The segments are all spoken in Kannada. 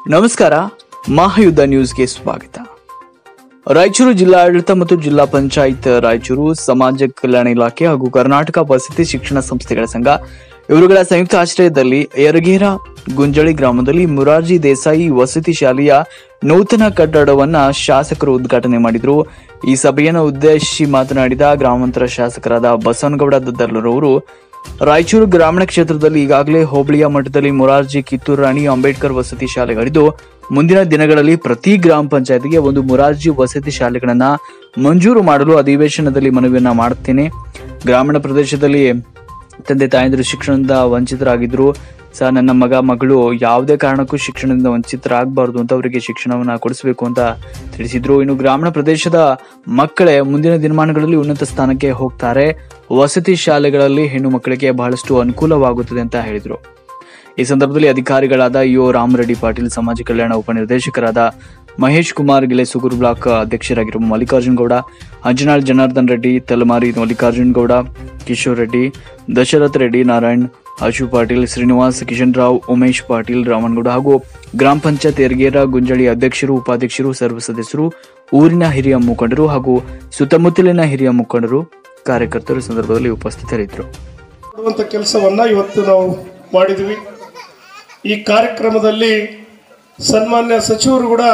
ನಮಸ್ಕಾರ ಮಹಾಯುದ್ಧ ನ್ಯೂಸ್ಗೆ ಸ್ವಾಗತ ರಾಯಚೂರು ಜಿಲ್ಲಾಡಳಿತ ಮತ್ತು ಜಿಲ್ಲಾ ಪಂಚಾಯತ್ ರಾಯಚೂರು ಸಮಾಜ ಕಲ್ಯಾಣ ಇಲಾಖೆ ಹಾಗೂ ಕರ್ನಾಟಕ ವಸತಿ ಶಿಕ್ಷಣ ಸಂಸ್ಥೆಗಳ ಸಂಘ ಇವರುಗಳ ಸಂಯುಕ್ತ ಆಶ್ರಯದಲ್ಲಿ ಯರಗೇರ ಗುಂಜಳಿ ಗ್ರಾಮದಲ್ಲಿ ಮುರಾರ್ಜಿ ದೇಸಾಯಿ ವಸತಿ ಶಾಲೆಯ ನೂತನ ಕಟ್ಟಡವನ್ನ ಶಾಸಕರು ಉದ್ಘಾಟನೆ ಮಾಡಿದರು ಈ ಸಭೆಯನ್ನು ಉದ್ದೇಶಿಸಿ ಮಾತನಾಡಿದ ಗ್ರಾಮಾಂತರ ಶಾಸಕರಾದ ಬಸವನಗೌಡ ದದ್ದರ್ಲರವರು ರಾಯಚೂರು ಗ್ರಾಮೀಣ ಕ್ಷೇತ್ರದಲ್ಲಿ ಈಗಾಗಲೇ ಹೋಬಳಿಯ ಮಟ್ಟದಲ್ಲಿ ಮೊರಾರ್ಜಿ ಕಿತ್ತೂರು ರಾಣಿ ಅಂಬೇಡ್ಕರ್ ವಸತಿ ಶಾಲೆಗಳಿದ್ದು ಮುಂದಿನ ದಿನಗಳಲ್ಲಿ ಪ್ರತಿ ಗ್ರಾಮ ಪಂಚಾಯತ್ಗೆ ಒಂದು ಮೊರಾರ್ಜಿ ವಸತಿ ಶಾಲೆಗಳನ್ನ ಮಂಜೂರು ಮಾಡಲು ಅಧಿವೇಶನದಲ್ಲಿ ಮನವಿಯನ್ನ ಮಾಡುತ್ತೇನೆ ಗ್ರಾಮೀಣ ಪ್ರದೇಶದಲ್ಲಿ ತಂದೆ ತಾಯಂದಿರು ಶಿಕ್ಷಣದಿಂದ ವಂಚಿತರಾಗಿದ್ರು ಸಹ ನನ್ನ ಮಗ ಮಗಳು ಯಾವುದೇ ಕಾರಣಕ್ಕೂ ಶಿಕ್ಷಣದಿಂದ ವಂಚಿತರಾಗಬಾರ್ದು ಅಂತ ಅವರಿಗೆ ಶಿಕ್ಷಣವನ್ನ ಕೊಡಿಸಬೇಕು ಅಂತ ತಿಳಿಸಿದ್ರು ಇನ್ನು ಗ್ರಾಮೀಣ ಪ್ರದೇಶದ ಮಕ್ಕಳೇ ಮುಂದಿನ ದಿನಮಾನಗಳಲ್ಲಿ ಉನ್ನತ ಸ್ಥಾನಕ್ಕೆ ಹೋಗ್ತಾರೆ ವಸತಿ ಶಾಲೆಗಳಲ್ಲಿ ಹೆಣ್ಣು ಮಕ್ಕಳಿಗೆ ಬಹಳಷ್ಟು ಅನುಕೂಲವಾಗುತ್ತದೆ ಅಂತ ಹೇಳಿದ್ರು ಈ ಸಂದರ್ಭದಲ್ಲಿ ಅಧಿಕಾರಿಗಳಾದ ಇಒ ರಾಮರೆಡ್ಡಿ ಪಾಟೀಲ್ ಸಮಾಜ ಕಲ್ಯಾಣ ಉಪನಿರ್ದೇಶಕರಾದ ಮಹೇಶ್ ಕುಮಾರ್ ಗಿಲೆಸುಗೂರು ಬ್ಲಾಕ್ ಅಧ್ಯಕ್ಷರಾಗಿರುವ ಮಲ್ಲಿಕಾರ್ಜುನ್ ಗೌಡ ಅಂಜನಾಳ್ ಜನಾರ್ದನ್ ರೆಡ್ಡಿ ತಲಮಾರಿ ಮಲ್ಲಿಕಾರ್ಜುನ್ ಗೌಡ ಕಿಶೋರ್ ರೆಡ್ಡಿ ದಶರಥ್ ರೆಡ್ಡಿ ನಾರಾಯಣ್ ಅಶು ಪಾಟೀಲ್ ಶ್ರೀನಿವಾಸ್ ಕಿಶನ್ ರಾವ್ ಉಮೇಶ್ ಪಾಟೀಲ್ ರಾಮನ್ಗೌಡ ಹಾಗೂ ಗ್ರಾಮ ಪಂಚಾಯತ್ ಯರಗೇರ ಗುಂಜಳಿ ಅಧ್ಯಕ್ಷರು ಉಪಾಧ್ಯಕ್ಷರು ಸರ್ವ ಸದಸ್ಯರು ಊರಿನ ಹಿರಿಯ ಮುಖಂಡರು ಹಾಗೂ ಸುತ್ತಮುತ್ತಲಿನ ಹಿರಿಯ ಮುಖಂಡರು ಕಾರ್ಯಕರ್ತರು ಈ ಸಂದರ್ಭದಲ್ಲಿ ಉಪಸ್ಥಿತರಿದ್ದರು ಮಾಡುವಂಥ ಕೆಲಸವನ್ನ ಇವತ್ತು ನಾವು ಮಾಡಿದ್ವಿ ಈ ಕಾರ್ಯಕ್ರಮದಲ್ಲಿ ಸನ್ಮಾನ್ಯ ಸಚಿವರು ಕೂಡ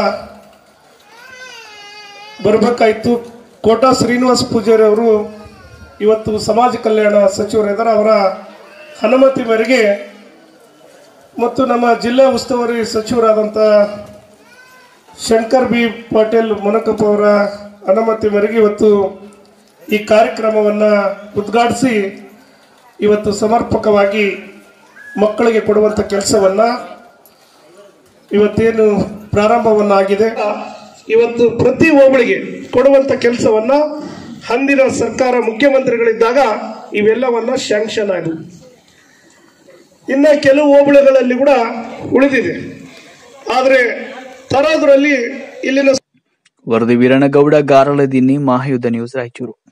ಬರಬೇಕಾಯ್ತು ಕೋಟಾ ಶ್ರೀನಿವಾಸ ಪೂಜಾರಿ ಅವರು ಇವತ್ತು ಸಮಾಜ ಕಲ್ಯಾಣ ಸಚಿವರಿದ್ದಾರೆ ಅವರ ಅನುಮತಿ ಮೇರೆಗೆ ಮತ್ತು ನಮ್ಮ ಜಿಲ್ಲಾ ಉಸ್ತುವಾರಿ ಸಚಿವರಾದಂಥ ಶಂಕರ್ ಬಿ ಪಾಟೀಲ್ ಮುನಕಪ್ಪ ಅವರ ಅನುಮತಿ ಮೇರೆಗೆ ಇವತ್ತು ಈ ಕಾರ್ಯಕ್ರಮವನ್ನು ಉದ್ಘಾಟಿಸಿ ಇವತ್ತು ಸಮರ್ಪಕವಾಗಿ ಮಕ್ಕಳಿಗೆ ಕೊಡುವಂಥ ಕೆಲಸವನ್ನು ಇವತ್ತೇನು ಪ್ರಾರಂಭವನ್ನಾಗಿದೆ ಇವತ್ತು ಪ್ರತಿ ಹೋಬಳಿಗೆ ಕೊಡುವಂಥ ಕೆಲಸವನ್ನು ಅಂದಿನ ಸರ್ಕಾರ ಮುಖ್ಯಮಂತ್ರಿಗಳಿದ್ದಾಗ ಇವೆಲ್ಲವನ್ನ ಶಾಂಕ್ಷನ್ ಆಗಿದೆ ಇನ್ನ ಕೆಲವು ಹೋಬಳಿಗಳಲ್ಲಿ ಕೂಡ ಉಳಿದಿದೆ ಆದರೆ ತರೋದ್ರಲ್ಲಿ ಇಲ್ಲಿನ ವರದಿ ವೀರಣ್ಣಗೌಡ ಗಾರಳದಿನ್ನಿ ಮಹಾಯುದ್ಧ ನ್ಯೂಸ್ ರಾಯಚೂರು